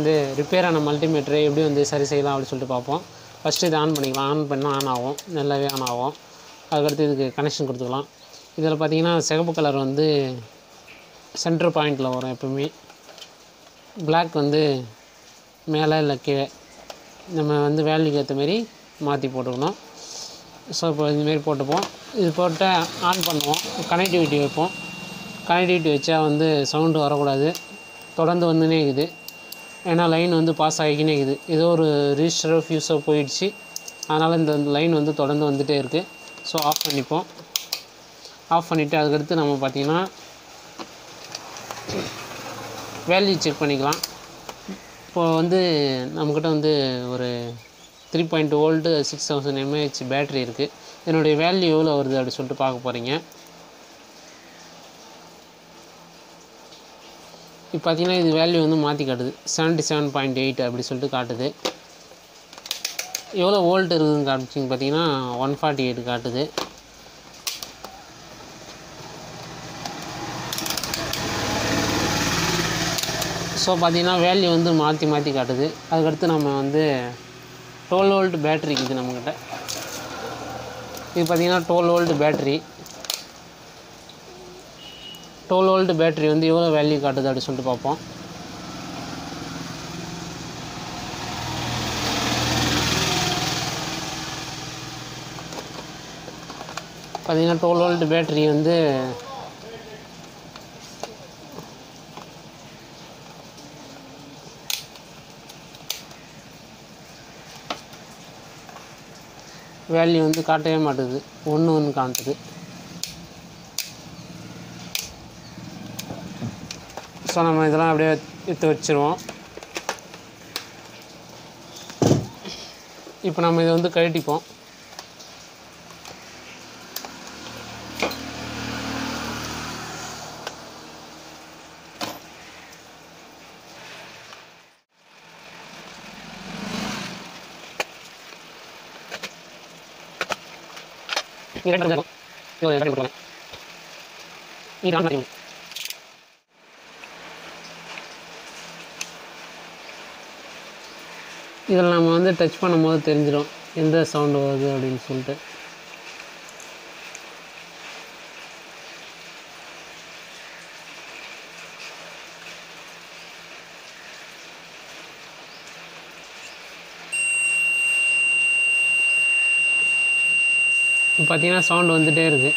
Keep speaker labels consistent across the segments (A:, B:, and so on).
A: வந்து ரிப்பேர் ஆன மல்டிமீட்டரை எப்படி வந்து சரி செய்யலாம் அப்படின்னு சொல்லிட்டு பார்ப்போம் ஃபஸ்ட்டு இதை ஆன் பண்ணிக்கலாம் ஆன் பண்ணால் ஆன் ஆகும் நல்லாவே ஆன் ஆகும் அதுக்கடுத்து இதுக்கு கனெக்ஷன் கொடுத்துக்கலாம் இதில் பார்த்தீங்கன்னா சிகப்பு கலர் வந்து சென்டர் பாயிண்டில் வரும் எப்பவுமே பிளாக் வந்து மேலே இல்லை கீழே நம்ம வந்து வேல்யூக்கு ஏற்ற மாரி மாற்றி போட்டுக்கணும் ஸோ இப்போ இதுமாரி போட்டுப்போம் இது போட்டு ஆன் பண்ணுவோம் கனெக்டிவிட்டி வைப்போம் கனெக்டிவிட்டி வச்சா வந்து சவுண்டு வரக்கூடாது தொடர்ந்து வந்துனே இருக்குது ஏன்னா லைன் வந்து பாஸ் ஆகிக்கினே இருக்குது ஏதோ ஒரு ரிஜிஸ்டரோ ஃபியூஸோ போயிடுச்சு அதனால் இந்த லைன் வந்து தொடர்ந்து வந்துகிட்டே இருக்குது ஸோ ஆஃப் பண்ணிப்போம் ஆஃப் பண்ணிவிட்டு அதுக்கடுத்து நம்ம பார்த்திங்கன்னா வேல்யூ செக் பண்ணிக்கலாம் இப்போது வந்து நம்மக்கிட்ட வந்து ஒரு three point volt six thousand mAh battery இருக்குது இதனுடைய வேல்யூ எவ்வளோ வருது அப்படி சொல்லிட்டு பார்க்க போகிறீங்க இப்போ பார்த்தீங்கன்னா இது வேல்யூ வந்து மாற்றி காட்டுது செவன்ட்டி செவன் பாயிண்ட் எயிட் அப்படி சொல்லிட்டு காட்டுது எவ்வளோ வோல்ட் இருக்குதுன்னு காமிச்சிங்க பார்த்தீங்கன்னா ஒன் ஃபார்ட்டி எயிட் காட்டுது ஸோ பார்த்தீங்கன்னா வேல்யூ வந்து மாற்றி மாற்றி காட்டுது அதுக்கடுத்து நம்ம வந்து டுவெல் வோல்ட் பேட்ரி இருக்குது நம்மக்கிட்ட இது பார்த்தீங்கன்னா twelve volt battery twelve volt battery வந்து எவ்வளோ வேல்யூ காட்டுது அப்படி சொல்லிட்டு பார்ப்போம் பார்த்தீங்கன்னா டுவெல் வோல்ட் பேட்ரி வந்து வேல்யூ வந்து காட்டவே மாட்டுது ஒன்று ஒன்று காட்டுது ஸோ நம்ம இதெல்லாம் அப்படியே எடுத்து வச்சுருவோம் இப்போ நம்ம இதை வந்து கழட்டிப்போம் இது ரெண்டு இருக்கும் இது ரெண்டு கொடுக்கலாம் இது ஆன் பண்ணிக்கணும் இதில் நம்ம வந்து டச் பண்ணும்போது தெரிஞ்சிடும் எந்த சவுண்டு வருது அப்படின்னு சொல்லிட்டு இப்போ பார்த்தீங்கன்னா சவுண்டு வந்துகிட்டே இருக்குது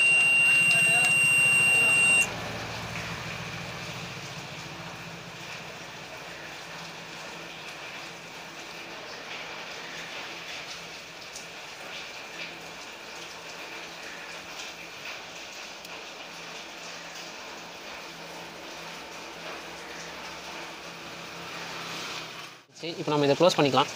A: சரி இப்போ நம்ம இதை க்ளோஸ் பண்ணிக்கலாம்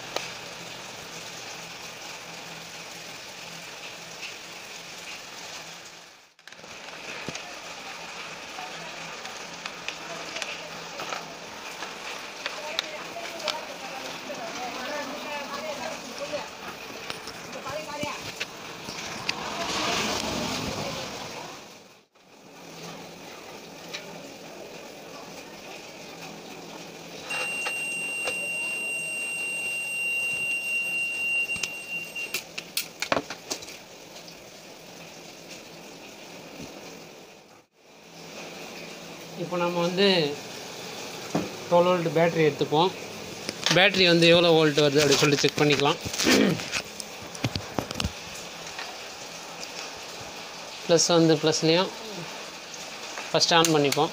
A: இப்போ நம்ம வந்து டுவெல் வோல்ட் பேட்ரி எடுத்துப்போம் பேட்ரி வந்து எவ்வளோ வோல்ட் வருது அப்படி சொல்லிட்டு செக் பண்ணிக்கலாம் ப்ளஸ் வந்து ப்ளஸ்லேயும் ஃபஸ்ட் ஆன் பண்ணிப்போம்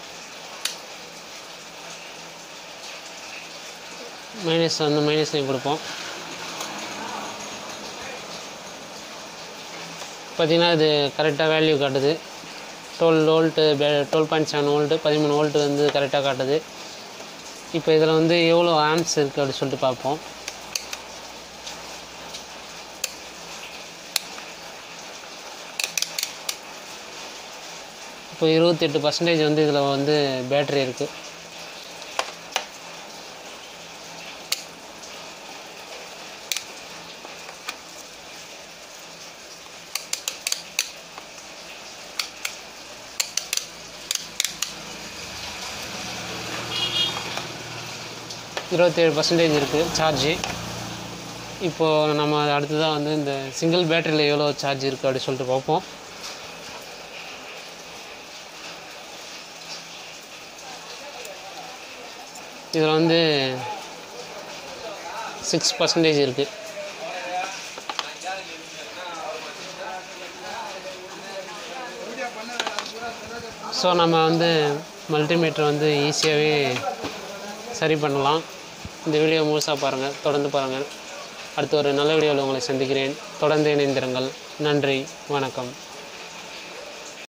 A: மைனஸ் வந்து மைனஸ்லேயும் கொடுப்போம் பார்த்தீங்கன்னா இது கரெக்டாக வேல்யூ காட்டுது டுவெல் வோல்ட்டு பே டுவெல் பாயிண்ட் செவன் வோல்ட்டு பதிமூணு வோல்ட்டு வந்து கரெக்டாக காட்டுது இப்போ இதில் வந்து எவ்வளோ ஆம்ஸ் இருக்குது அப்படி சொல்லிட்டு பார்ப்போம் இப்போ இருபத்தெட்டு பர்சன்டேஜ் வந்து இதில் வந்து பேட்ரி இருக்குது இருபத்தேழு பர்சன்டேஜ் இருக்குது சார்ஜு இப்போது நம்ம அடுத்ததாக வந்து இந்த சிங்கிள் பேட்டரியில் எவ்வளோ சார்ஜ் இருக்குது அப்படி சொல்லிட்டு பார்ப்போம் இதில் வந்து சிக்ஸ் பர்சன்டேஜ் இருக்குது ஸோ நம்ம வந்து மல்டிமீட்டர் வந்து ஈஸியாகவே சரி பண்ணலாம் இந்த வீடியோ முழுசாக பாருங்கள் தொடர்ந்து பாருங்கள் அடுத்து ஒரு நல்ல வீடியோவில் உங்களை சந்திக்கிறேன் தொடர்ந்து இணைந்திருங்கள் நன்றி வணக்கம்